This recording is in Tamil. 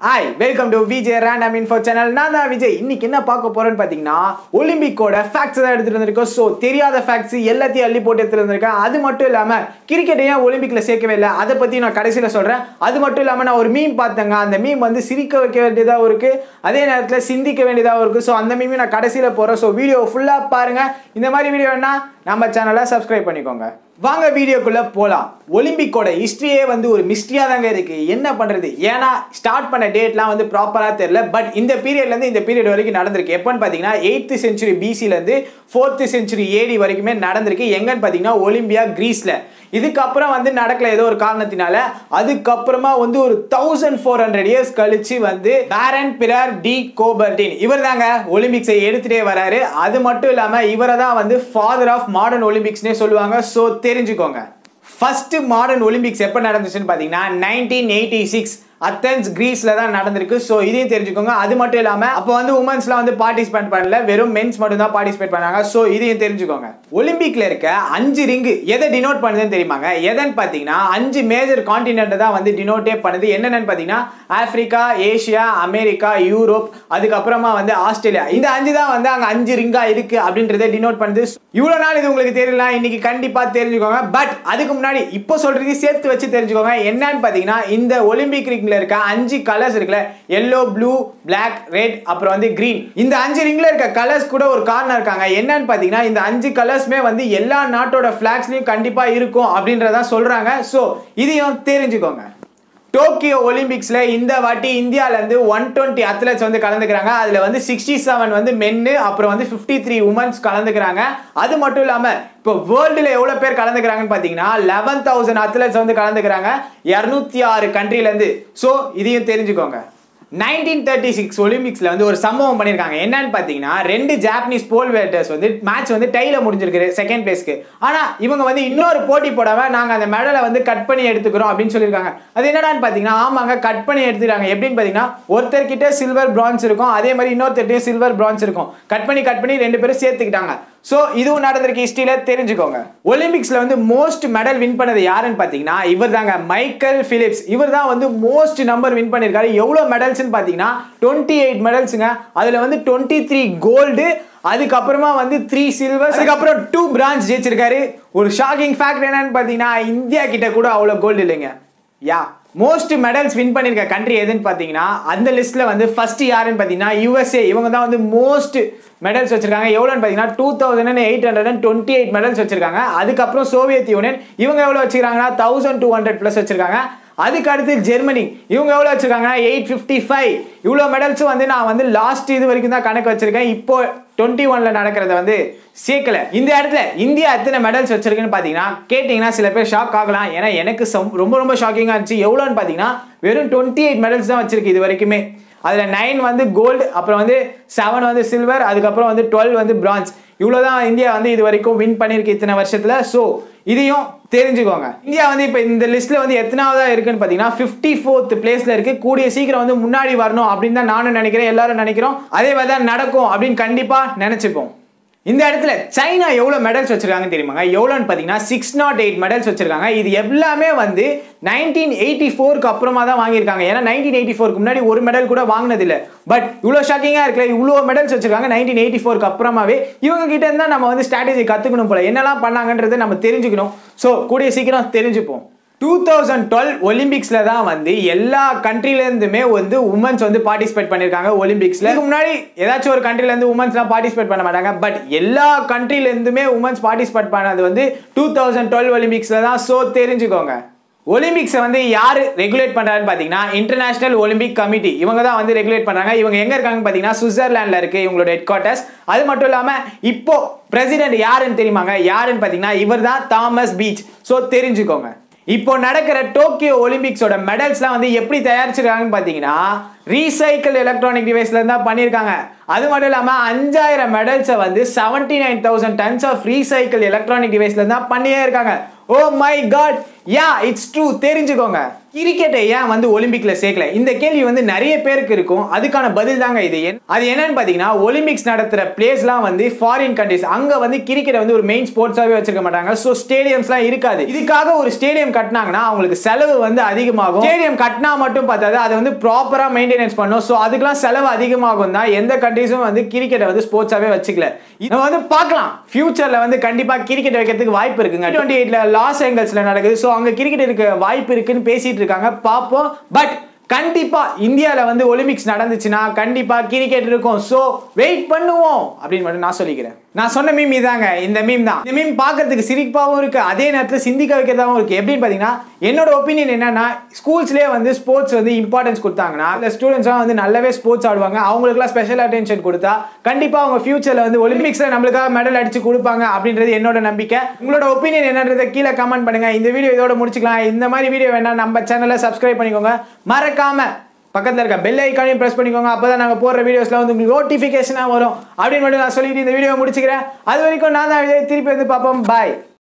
Hi welcome to Vijay random info channel நான் தான் விஜய் இன்னைக்கு என்ன பார்க்க போறேன்னு பார்த்தீங்கன்னா ஒலிம்பிக்கோட ஃபேக்ட்ஸ் தான் எடுத்துட்டு வந்திருக்கோம் ஸோ தெரியாத ஃபேக்ட்ஸ் எல்லாத்தையும் அள்ளி போட்டு எடுத்துட்டு வந்திருக்கேன் அது மட்டும் இல்லாமல் கிரிக்கெட் ஏன் ஒலிம்பிக்ல சேர்க்கவே இல்லை அதை பற்றி நான் கடைசியில் சொல்கிறேன் அது மட்டும் இல்லாமல் நான் ஒரு மீம் பார்த்தேங்க அந்த மீம் வந்து சிரிக்க வைக்க வேண்டியதாகவும் இருக்குது அதே நேரத்தில் சிந்திக்க வேண்டியதாகவும் இருக்குது ஸோ அந்த மீமையும் நான் கடைசியில் போகிறேன் ஸோ வீடியோ ஃபுல்லாக பாருங்கள் இந்த மாதிரி வீடியோ வேணா நம்ம சேனலை சப்ஸ்கிரைப் பண்ணிக்கோங்க வாங்க வீடியோக்குள்ள போலாம் ஒலிம்பிக்கோட ஹிஸ்டரியே வந்து ஒரு மிஸ்ட்ரியா தாங்க இருக்கு என்ன பண்றது ஏன்னா ஸ்டார்ட் பண்ண டேட்லாம் வந்து ப்ராப்பரா தெரியல பட் இந்த பீரியட்ல இருந்து இந்த பீரியட் வரைக்கும் நடந்திருக்கு எப்பன்னு பாத்தீங்கன்னா எயித்து செஞ்சுரி பிசில இருந்து ஃபோர்த்து செஞ்சுரி ஏடி வரைக்குமே நடந்திருக்கு எங்கன்னு பாத்தீங்கன்னா ஒலிம்பியா கிரீஸ்ல இதுக்கப்புறம் வந்து நடக்கல ஏதோ ஒரு காரணத்தினால அதுக்கப்புறமா வந்து ஒரு தௌசண்ட் ஃபோர் ஹண்ட்ரட் இயர்ஸ் கழிச்சு வந்து பேரன் பிரார் டி கோபர்டின் இவர் தாங்க ஒலிம்பிக்ஸை எடுத்துட்டே வராரு அது மட்டும் இல்லாம இவரை தான் வந்து ஃபாதர் ஆஃப் மாடர்ன் ஒலிம்பிக்ஸ்னே சொல்லுவாங்க ஸோ தெரிஞ்சுக்கோங்க ஃபர்ஸ்ட் மாடர்ன் ஒலிம்பிக்ஸ் எப்போ நடந்துச்சுன்னு பார்த்தீங்கன்னா நைன்டீன் எயிட்டி சிக்ஸ் அத்தன்ஸ் கிரீஸ்ல தான் நடந்திருக்கு ஸோ இதையும் தெரிஞ்சுக்கோங்க அது மட்டும் இல்லாமல் அப்போ வந்து உமன்ஸ்லாம் வந்து பார்ட்டிசிபேட் பண்ணல வெறும் மென்ஸ் மட்டும் தான் பார்ட்டிசிபேட் பண்ணாங்க ஸோ இதையும் தெரிஞ்சுக்கோங்க ஒலிம்பிக்ல இருக்க அஞ்சு ரிங்கு எதை டினோட் பண்ணுதுன்னு தெரியுமாங்க எதன்னு பார்த்தீங்கன்னா அஞ்சு மேஜர் காண்டினென்ட் தான் வந்து டினோட்டே பண்ணுது என்னென்னு பார்த்தீங்கன்னா ஆப்பிரிக்கா ஏஷியா அமெரிக்கா யூரோப் அதுக்கப்புறமா வந்து ஆஸ்திரேலியா இந்த அஞ்சு தான் வந்து அங்கே அஞ்சு ரிங்கா இருக்கு அப்படின்றத டினோட் பண்ணுது இவ்வளோ நாள் இது உங்களுக்கு தெரியல இன்னைக்கு கண்டிப்பாக தெரிஞ்சுக்கோங்க பட் அதுக்கு முன்னாடி இப்போ சொல்றது சேர்த்து வச்சு தெரிஞ்சுக்கோங்க என்னன்னு பார்த்தீங்கன்னா இந்த ஒலிம்பிக் ரிங்ல இருக்க அஞ்சு கலர்ஸ் இருக்குல்ல எல்லோ ப்ளூ பிளாக் ரெட் அப்புறம் வந்து கிரீன் இந்த அஞ்சு ரிங்ல இருக்க கலர்ஸ் கூட ஒரு காரணம் இருக்காங்க என்னன்னு பார்த்தீங்கன்னா இந்த அஞ்சு கலர்ஸ்மே வந்து எல்லா நாட்டோட ஃபிளாக்ஸ்லையும் கண்டிப்பாக இருக்கும் அப்படின்றதான் சொல்றாங்க ஸோ இதையும் தெரிஞ்சுக்கோங்க டோக்கியோ ஒலிம்பிக்ஸில் இந்த வாட்டி இந்தியாவிலேருந்து ஒன் டுவெண்ட்டி அத்லெட்ஸ் வந்து கலந்துக்கிறாங்க அதில் வந்து சிக்ஸ்டி செவன் வந்து மென்னு அப்புறம் வந்து ஃபிஃப்டி த்ரீ உமன்ஸ் கலந்துக்கிறாங்க அது மட்டும் இல்லாமல் இப்போ வேர்ல்டில் எவ்வளோ பேர் கலந்துக்கிறாங்கன்னு பார்த்தீங்கன்னா லெவன் தௌசண்ட் அத்லெட்ஸ் வந்து கலந்துக்கிறாங்க இரநூத்தி ஆறு கண்ட்ரிலேருந்து ஸோ இதையும் தெரிஞ்சுக்கோங்க நைன்டீன் தேர்ட்டி சிக்ஸ் ஒலிம்பிக்ஸில் வந்து ஒரு சம்பவம் பண்ணியிருக்காங்க என்னன்னு பார்த்தீங்கன்னா ரெண்டு ஜாப்பனீஸ் போல் வேட்டர்ஸ் வந்து மேட்ச் வந்து டைல முடிஞ்சிருக்கு செகண்ட் பிளேஸ்க்கு ஆனால் இவங்க வந்து இன்னொரு போட்டி போடாம நாங்கள் அந்த மெடலை வந்து கட் பண்ணி எடுத்துக்கிறோம் அப்படின்னு சொல்லியிருக்காங்க அது என்னடான்னு பார்த்தீங்கன்னா ஆமாங்க கட் பண்ணி எடுத்துக்கிறாங்க எப்படின்னு பார்த்தீங்கன்னா ஒருத்தர்கிட்ட சில்வர் பிரான்ஸ் இருக்கும் அதே மாதிரி இன்னொருத்தர்கிட்ட சில்வர் பிரான்ஸ் இருக்கும் கட் பண்ணி கட் பண்ணி ரெண்டு பேரும் சேர்த்துக்கிட்டாங்க ஸோ இதுவும் நடந்திருக்கு ஹிஸ்ட்ரியில் தெரிஞ்சுக்கோங்க ஒலிம்பிக்ஸில் வந்து மோஸ்ட் மெடல் வின் பண்ணது யாருன்னு பார்த்தீங்கன்னா இவர் தாங்க மைக்கேல் பிலிப்ஸ் இவர் தான் வந்து மோஸ்ட் நம்பர் வின் பண்ணியிருக்காரு எவ்வளோ மெடல்ஸ்னு பார்த்தீங்கன்னா டுவெண்ட்டி எயிட் மெடல்ஸுங்க அதில் வந்து டுவெண்ட்டி த்ரீ கோல்டு அதுக்கப்புறமா வந்து த்ரீ சில்வர் அதுக்கப்புறம் டூ பிரான்ச் ஜெயிச்சிருக்காரு ஒரு ஷாக்கிங் ஃபேக்ட் என்னன்னு பார்த்தீங்கன்னா இந்தியா கிட்ட கூட அவ்வளோ கோல்டு இல்லைங்க யா மோஸ்ட் மெடல்ஸ் வின் பண்ணியிருக்க கண்ட்ரி எதுன்னு பார்த்தீங்கன்னா அந்த லிஸ்ட்டில் வந்து ஃபர்ஸ்ட் யாருன்னு பார்த்தீங்கன்னா யூஎஸ்ஏ இவங்க தான் வந்து மோஸ்ட் மெடல்ஸ் வச்சிருக்காங்க எவ்வளோன்னு பார்த்தீங்கன்னா two thousand eight hundred and twenty eight medals வச்சிருக்காங்க அதுக்கப்புறம் சோவியத் யூனியன் இவங்க எவ்வளோ வச்சிருக்காங்கன்னா தௌசண்ட் டூ ஹண்ட்ரட் ப்ளஸ் வச்சிருக்காங்க அதுக்கு அடுத்து ஜெர்மனி இவங்க எவ்வளோ வச்சிருக்காங்கன்னா எயிட் ஃபிஃப்டி ஃபைவ் இவ்வளோ மெடல்ஸும் வந்து நான் வந்து லாஸ்ட் இது வரைக்கும் தான் கணக்கு வச்சிருக்கேன் இப்போ டுவெண்ட்டி ஒன்ல நடக்கிறத வந்து சேர்க்கல இந்த இடத்துல இந்தியா எத்தனை மெடல்ஸ் வச்சிருக்குன்னு பார்த்தீங்கன்னா கேட்டிங்கன்னா சில பேர் ஷாக் ஆகலாம் ஏன்னா எனக்கு ரொம்ப ரொம்ப ஷாக்கிங்காக இருந்துச்சு எவ்வளோன்னு பார்த்தீங்கன்னா வெறும் டுவெண்ட்டி எயிட் மெடல்ஸ் தான் வச்சிருக்கு இது வரைக்குமே அதில் நைன் வந்து கோல்டு அப்புறம் வந்து செவன் வந்து சில்வர் அதுக்கப்புறம் வந்து டுவெல் வந்து பிரான்ஸ் இவ்வளோ தான் இந்தியா வந்து இது வரைக்கும் வின் பண்ணியிருக்கு இத்தனை வருஷத்தில் ஸோ இதையும் தெரிஞ்சுக்கோங்க இந்தியா வந்து இப்போ இந்த லிஸ்ட்டில் வந்து எத்தனாவதா இருக்குன்னு பார்த்தீங்கன்னா ஃபிஃப்டி ஃபோர்த் பிளேஸில் இருக்குது கூடிய சீக்கிரம் வந்து முன்னாடி வரணும் அப்படின்னு தான் நானும் நினைக்கிறேன் எல்லாரும் நினைக்கிறோம் அதே மாதிரி தான் நடக்கும் அப்படின்னு கண்டிப்பாக நினச்சிப்போம் இந்த இடத்துல சைனா எவ்வளோ மெடல்ஸ் வச்சிருக்காங்கன்னு தெரியுமாங்க எவ்வளோன்னு பார்த்தீங்கன்னா சிக்ஸ் நாட் எயிட் மெடல்ஸ் வச்சிருக்காங்க இது எல்லாமே வந்து நைன்டீன் எயிட்டி ஃபோருக்கு அப்புறமா தான் வாங்கியிருக்காங்க ஏன்னா நைன்டீன் எயிட்டி ஃபோருக்கு முன்னாடி ஒரு மெடல் கூட வாங்கினதில்லை பட் இவ்வளோ ஷாக்கிங்காக இருக்கல இவ்வளோ மெடல்ஸ் வச்சிருக்காங்க நைன்டீன் எயிட்டி ஃபோருக்கு அப்புறமாவே இவங்க கிட்ட இருந்தால் நம்ம வந்து ஸ்ட்ராட்டஜி கற்றுக்கணும் போல என்னெல்லாம் பண்ணாங்கன்றதை நம்ம தெரிஞ்சுக்கணும் ஸோ கூடிய சீக்கிரம் தெரிஞ்சுப்போம் டூ தௌசண்ட் டுவெல் ஒலிம்பிக்ஸில் தான் வந்து எல்லா கண்ட்ரிலேருந்துமே வந்து உமன்ஸ் வந்து பார்ட்டிசிபேட் பண்ணியிருக்காங்க ஒலிம்பிக்ஸில் இதுக்கு முன்னாடி ஏதாச்சும் ஒரு கண்ட்ரிலேருந்து உமன்ஸ்லாம் பார்ட்டிசிபேட் பண்ண மாட்டாங்க பட் எல்லா கண்ட்ரிலேருந்துமே உமன்ஸ் பார்ட்டிசிபேட் பண்ணது வந்து டூ தௌசண்ட் டுவெல் ஒலிம்பிக்ஸில் தான் ஸோ தெரிஞ்சுக்கோங்க ஒலிம்பிக்ஸை வந்து யார் ரெகுலேட் பண்ணுறாருன்னு பார்த்தீங்கன்னா இன்டர்நேஷனல் ஒலிம்பிக் கமிட்டி இவங்க தான் வந்து ரெகுலேட் பண்ணுறாங்க இவங்க எங்கே இருக்காங்கன்னு பார்த்தீங்கன்னா சுவிட்சர்லாண்டில் இருக்குது இவங்களோட ஹெட் குவார்ட்டர்ஸ் அது மட்டும் இல்லாமல் இப்போ பிரசிடென்ட் யாருன்னு தெரியுமாங்க யாருன்னு பார்த்தீங்கன்னா இவர் தான் தாமஸ் பீச் ஸோ தெரிஞ்சுக்கோங்க இப்போ நடக்கிற டோக்கியோ ஒலிம்பிக்ஸோட மெடல்ஸ்லாம் வந்து எப்படி தயாரிச்சிருக்காங்கன்னு பார்த்தீங்கன்னா ரீசைக்கிள் எலக்ட்ரானிக் டிவைஸ்ல இருந்தா பண்ணியிருக்காங்க அது மட்டும் இல்லாமல் அஞ்சாயிரம் மெடல்ஸை வந்து seventy nine thousand tons of recycle electronic டிவைஸ்ல இருந்தா பண்ணியே இருக்காங்க oh my God yeah it's true தெரிஞ்சுக்கோங்க கிரிக்கெட்டை ஏன் வந்து ஒலிம்பிக்ல சேர்க்கல இந்த கேள்வி வந்து நிறைய பேருக்கு இருக்கும் அதுக்கான பதில் தாங்க இது என்- அது என்னன்னு பாத்தீங்கன்னா ஒலிம்பிக்ஸ் நடத்துற பிளேஸ்லாம் வந்து ஃபாரின் கண்ட்ரிஸ் அங்க வந்து கிரிக்கெட்டை வந்து ஒரு மெயின் ஸ்போர்ட்ஸாவே வச்சிருக்க மாட்டாங்க ஸோ ஸ்டேடியம்ஸ்லாம் இருக்காது இதுக்காக ஒரு ஸ்டேடியம் கட்டினாங்கன்னா அவங்களுக்கு செலவு வந்து அதிகமாகும் ஸ்டேடியம் கட்டினா மட்டும் பார்த்தாது அதை வந்து ப்ராப்பரா மெயின்டெனன்ஸ் பண்ணும் ஸோ அதுக்கெல்லாம் செலவு அதிகமாகும் தான் எந்த கண்ட்ரிஸும் வந்து கிரிக்கெட்டை வந்து ஸ்போர்ட்ஸாவே வச்சுக்கல நம்ம வந்து பார்க்கலாம் ஃபியூச்சர்ல வந்து கண்டிப்பா கிரிக்கெட் வைக்கிறதுக்கு வாய்ப்பு இருக்குங்க டுவெண்ட்டி எயிட்ல லாஸ் ஏஞ்சல்ஸ்ல நடக்குது ஸோ அங்க கிரிக்கெட் இருக்க வாய்ப்பு இருக்குன்னு பேசிட்டு இருக்காங்க பார்ப்போம் பட் கண்டிப்பா இந்தியால வந்து ஒலிம்பிக்ஸ் நடந்துச்சுன்னா கண்டிப்பா கிரிக்கெட் இருக்கும் ஸோ வெயிட் பண்ணுவோம் அப்படின்னு மட்டும் நான் சொல்லிக்கிறேன் நான் சொன்ன மீம் இதாங்க இந்த மீம் தான் இந்த மீம் பார்க்கறதுக்கு சிரிப்பாகவும் இருக்கு அதே நேரத்தில் சிந்திக்க வைக்கிறதாவும் இருக்கு எப்படின்னு பார்த்தீங்கன்னா என்னோட ஒப்பீனியன் என்னன்னா ஸ்கூல்ஸ்லேயே வந்து ஸ்போர்ட்ஸ் வந்து இம்பார்ட்டன்ஸ் கொடுத்தாங்கன்னா அந்த ஸ்டூடெண்ட்ஸ்லாம் வந்து நல்லாவே ஸ்போர்ட்ஸ் ஆடுவாங்க அவங்களுக்குலாம் ஸ்பெஷல் அட்டென்ஷன் கொடுத்தா கண்டிப்பா அவங்க ஃபியூச்சர்ல வந்து ஒலிம்பிக்ஸ்ல நம்மளுக்காக மெடல் அடிச்சு கொடுப்பாங்க அப்படின்றது என்னோட நம்பிக்கை உங்களோட ஒப்பீனியன் என்னன்றதை கீழே கமெண்ட் பண்ணுங்க இந்த வீடியோ இதோட முடிச்சுக்கலாம் இந்த மாதிரி வீடியோ வேணா நம்ம சேனலை சப்ஸ்கிரைப் பண்ணிக்கோங்க மறக்காம பக்கத்தில் இருக்க பெல் ஐக்கானையும் ப்ரெஸ் பண்ணிக்கோங்க அப்போ தான் நாங்கள் போடுற வீடியோஸில் வந்து உங்களுக்கு நோட்டிஃபிகேஷனாக வரும் அப்படின்னு மட்டும் நான் சொல்லிட்டு இந்த வீடியோ முடிச்சுக்கிறேன் அது வரைக்கும் நான் தான் விஜய். திருப்பி வந்து பார்ப்போம் பாய்